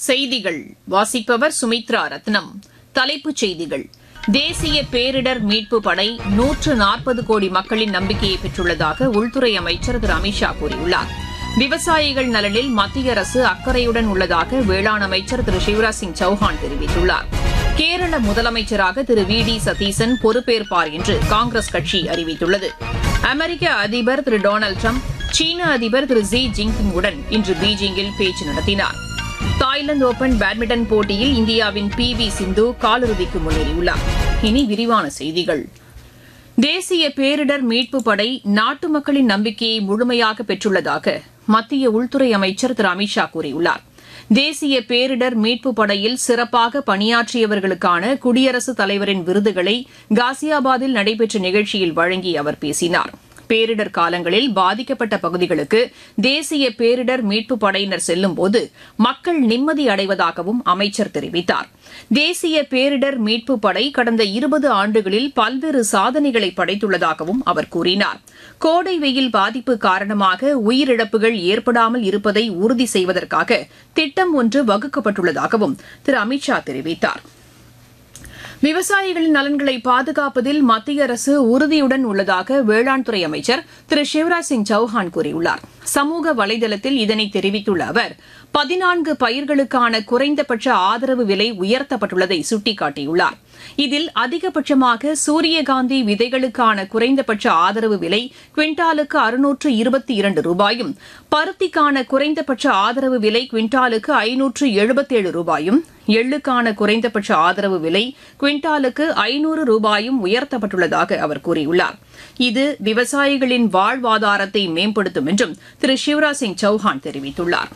செய்திகள் வாசிப்பவர் சுமித்ரா ரத்னம் தலைப்புச் செய்திகள் தேசிய பேரிடர் மீட்பு படை நூற்று நாற்பது கோடி மக்களின் நம்பிக்கையை பெற்றுள்ளதாக உள்துறை அமைச்சர் திரு அமித்ஷா கூறியுள்ளார் விவசாயிகள் நலனில் மத்திய அரசு அக்கறையுடன் உள்ளதாக வேளாண் அமைச்சர் திரு சிவராஜ் சிங் சௌஹான் தெரிவித்துள்ளார் கேரள முதலமைச்சராக திரு வி டி சதீசன் பொறுப்பேற்பார் என்று காங்கிரஸ் கட்சி அறிவித்துள்ளது அமெரிக்க அதிபர் திரு டொனால்டு ட்ரம்ப் சீன அதிபர் திரு ஜி ஜின்பிங்குடன் இன்று பீஜிங்கில் பேச்சு நடத்தினார் தாய்லாந்து ஓபன் பேட்மிண்டன் போட்டியில் இந்தியாவின் பி வி சிந்து காலிறுதிக்கு முன்னேறியுள்ளார் இனி விரிவான செய்திகள் தேசிய பேரிடர் மீட்பு படை நாட்டு மக்களின் நம்பிக்கையை முழுமையாக பெற்றுள்ளதாக மத்திய உள்துறை அமைச்சர் திரு அமித்ஷா கூறியுள்ளார் தேசிய பேரிடர் மீட்பு படையில் சிறப்பாக பணியாற்றியவர்களுக்கான குடியரசுத் தலைவரின் விருதுகளை காசியாபாத்தில் நடைபெற்ற நிகழ்ச்சியில் வழங்கி அவர் பேசினார் பேரிடர் காலங்களில் பாதிக்கப்பட்ட பகுதிகளுக்கு தேசிய பேரிடர் மீட்பு படையினர் செல்லும்போது மக்கள் நிம்மதி அடைவதாகவும் அமைச்சர் தெரிவித்தார் தேசிய பேரிடர் மீட்பு படை கடந்த இருபது ஆண்டுகளில் பல்வேறு சாதனைகளை படைத்துள்ளதாகவும் அவர் கூறினார் கோடை வெயில் பாதிப்பு காரணமாக உயிரிழப்புகள் ஏற்படாமல் இருப்பதை உறுதி செய்வதற்காக திட்டம் ஒன்று வகுக்கப்பட்டுள்ளதாகவும் திரு அமித்ஷா தெரிவித்தாா் விவசாயிகளின் நலன்களை பாதுகாப்பதில் மத்திய அரசு உறுதியுடன் உள்ளதாக வேளாண் துறை அமைச்சர் திரு சிவராஜ் சிங் சௌஹான் கூறியுள்ளார் சமூக வலைதளத்தில் இதனை தெரிவித்துள்ள அவர் பதினான்கு பயிர்களுக்கான குறைந்தபட்ச ஆதரவு விலை உயர்த்தப்பட்டுள்ளதை சுட்டிக்காட்டியுள்ளார் இதில் அதிகபட்சமாக சூரியகாந்தி விதைகளுக்கான குறைந்தபட்ச ஆதரவு விலை குவிண்டாலுக்கு அறுநூற்று இருபத்தி இரண்டு ரூபாயும் பருத்திக்கான குறைந்தபட்ச ஆதரவு விலை குவிண்டாலுக்கு ஐநூற்று எழுபத்தேழு ரூபாயும் எள்ளுக்கான குறைந்தபட்ச ஆதரவு விலை குவிண்டாலுக்கு ஐநூறு ரூபாயும் உயர்த்தப்பட்டுள்ளதாக அவர் கூறியுள்ளார் இது விவசாயிகளின் வாழ்வாதாரத்தை மேம்படுத்தும் என்றும் திரு சிவராஜ் சிங் சௌஹான் தெரிவித்துள்ளார்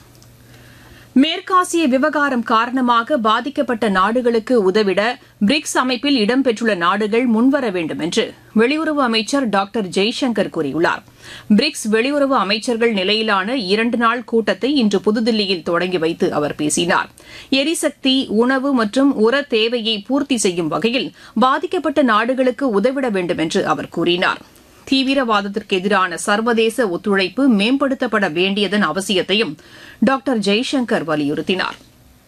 மேற்காசிய விவகாரம் காரணமாக பாதிக்கப்பட்ட நாடுகளுக்கு உதவிட பிரிக்ஸ் அமைப்பில் இடம்பெற்றுள்ள நாடுகள் முன்வர வேண்டும் என்று வெளியுறவு அமைச்சர் டாக்டர் ஜெய்சங்கர் கூறியுள்ளார் பிரிக்ஸ் வெளியுறவு அமைச்சர்கள் நிலையிலான இரண்டு நாள் கூட்டத்தை இன்று புதுதில்லியில் தொடங்கி வைத்து அவர் பேசினார் எரிசக்தி உணவு மற்றும் உர தேவையை பூர்த்தி செய்யும் வகையில் பாதிக்கப்பட்ட நாடுகளுக்கு உதவிட வேண்டும் என்று அவர் கூறினார் தீவிரவாதத்திற்கு எதிரான சர்வதேச ஒத்துழைப்பு மேம்படுத்தப்பட வேண்டியதன் அவசியத்தையும் டாக்டர் ஜெய்சங்கர் வலியுறுத்தினார்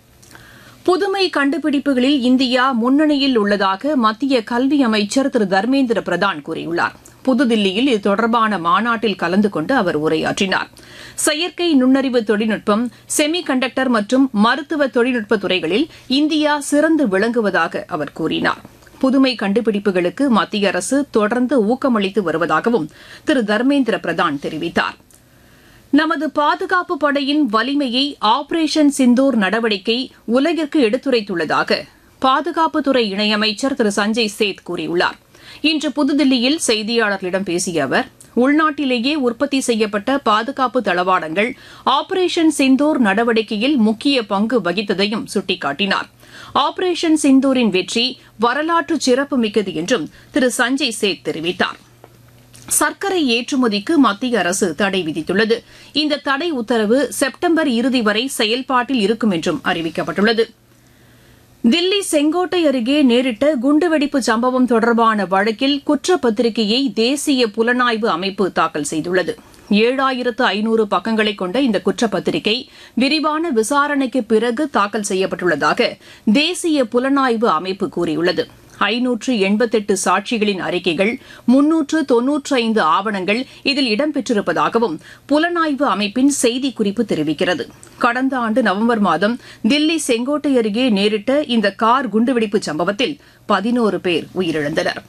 புதுமை கண்டுபிடிப்புகளில் இந்தியா முன்னணியில் உள்ளதாக மத்திய கல்வி அமைச்சர் திரு தர்மேந்திர பிரதான் கூறியுள்ளார் புதுதில்லியில் இது தொடர்பான மாநாட்டில் கலந்து கொண்டு அவர் உரையாற்றினார் செயற்கை நுண்ணறிவு தொழில்நுட்பம் செமி கண்டக்டர் மற்றும் மருத்துவ தொழில்நுட்ப துறைகளில் இந்தியா சிறந்து விளங்குவதாக அவர் கூறினார் புதுமை கண்டுபிடிப்புகளுக்கு மத்திய அரசு தொடர்ந்து ஊக்கமளித்து வருவதாகவும் திரு தர்மேந்திர பிரதான் தெரிவித்தார் நமது பாதுகாப்பு படையின் வலிமையை ஆபரேஷன் சிந்தூர் நடவடிக்கை உலகிற்கு எடுத்துரைத்துள்ளதாக பாதுகாப்புத்துறை இணையமைச்சர் திரு சஞ்சய் சேத் கூறியுள்ளார் இன்று புதுதில்லியில் செய்தியாளர்களிடம் பேசிய அவர் உள்நாட்டிலேயே உற்பத்தி செய்யப்பட்ட பாதுகாப்பு தளவாடங்கள் ஆபரேஷன் சிந்தூர் நடவடிக்கையில் முக்கிய பங்கு வகித்ததையும் சுட்டிக்காட்டினார் ஆபரேஷன் சிந்தூரின் வெற்றி வரலாற்று சிறப்புமிக்கது என்றும் திரு சஞ்சய் சேத் தெரிவித்தார் சர்க்கரை ஏற்றுமதிக்கு மத்திய அரசு தடை விதித்துள்ளது இந்த தடை உத்தரவு செப்டம்பர் இறுதி வரை செயல்பாட்டில் இருக்கும் என்றும் அறிவிக்கப்பட்டுள்ளது தில்லி செங்கோட்டை அருகே நேரிட்ட குண்டுவெடிப்பு சம்பவம் தொடர்பான வழக்கில் குற்றப்பத்திரிகையை தேசிய புலனாய்வு அமைப்பு தாக்கல் செய்துள்ளது ஏழாயிரத்து ஐநூறு பக்கங்களை கொண்ட இந்த குற்றப்பத்திரிகை விரிவான விசாரணைக்கு பிறகு தாக்கல் செய்யப்பட்டுள்ளதாக தேசிய புலனாய்வு அமைப்பு கூறியுள்ளது ஐநூற்று எண்பத்தெட்டு சாட்சிகளின் அறிக்கைகள் முன்னூற்று தொன்னூற்று ஐந்து ஆவணங்கள் இதில் இடம்பெற்றிருப்பதாகவும் புலனாய்வு அமைப்பின் செய்திக்குறிப்பு தெரிவிக்கிறது கடந்த ஆண்டு நவம்பர் மாதம் தில்லி செங்கோட்டை அருகே நேரிட்ட இந்த கார் குண்டுவெடிப்பு சம்பவத்தில் பதினோரு பேர் உயிரிழந்தனா்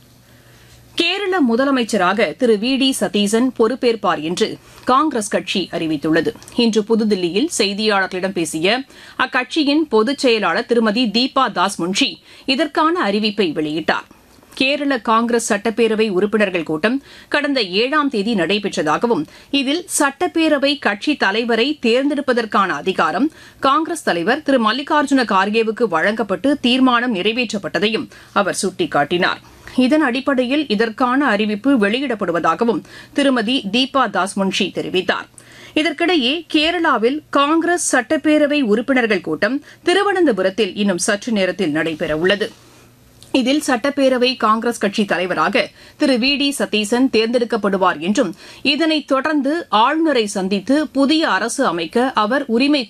கேரள முதலமைச்சராக திரு வி டி சதீசன் பொறுப்பேற்பார் என்று காங்கிரஸ் கட்சி அறிவித்துள்ளது இன்று புதுதில்லியில் செய்தியாளர்களிடம் பேசிய அக்கட்சியின் பொதுச் செயலாளர் திருமதி தீபா தாஸ் முன்ஷி இதற்கான அறிவிப்பை வெளியிட்டார் கேரள காங்கிரஸ் சட்டப்பேரவை உறுப்பினர்கள் கூட்டம் கடந்த ஏழாம் தேதி நடைபெற்றதாகவும் இதில் சட்டப்பேரவை கட்சி தலைவரை தேர்ந்தெடுப்பதற்கான அதிகாரம் காங்கிரஸ் தலைவர் திரு மல்லிகார்ஜுன கார்கேவுக்கு வழங்கப்பட்டு தீர்மானம் நிறைவேற்றப்பட்டதையும் அவர் சுட்டிக்காட்டினார் இதன் அடிப்படையில் இதற்கான அறிவிப்பு வெளியிடப்படுவதாகவும் திருமதி தீபா தாஸ் முன்ஷி தெரிவித்தார் இதற்கிடையே கேரளாவில் காங்கிரஸ் சட்டப்பேரவை உறுப்பினர்கள் கூட்டம் திருவனந்தபுரத்தில் இன்னும் சற்று நேரத்தில் நடைபெறவுள்ளது இதில் சட்டப்பேரவை காங்கிரஸ் கட்சி தலைவராக திரு வி டி சதீசன் தேர்ந்தெடுக்கப்படுவார் என்றும் இதனைத் தொடர்ந்து ஆளுநரை சந்தித்து புதிய அரசு அமைக்க அவர் உரிமை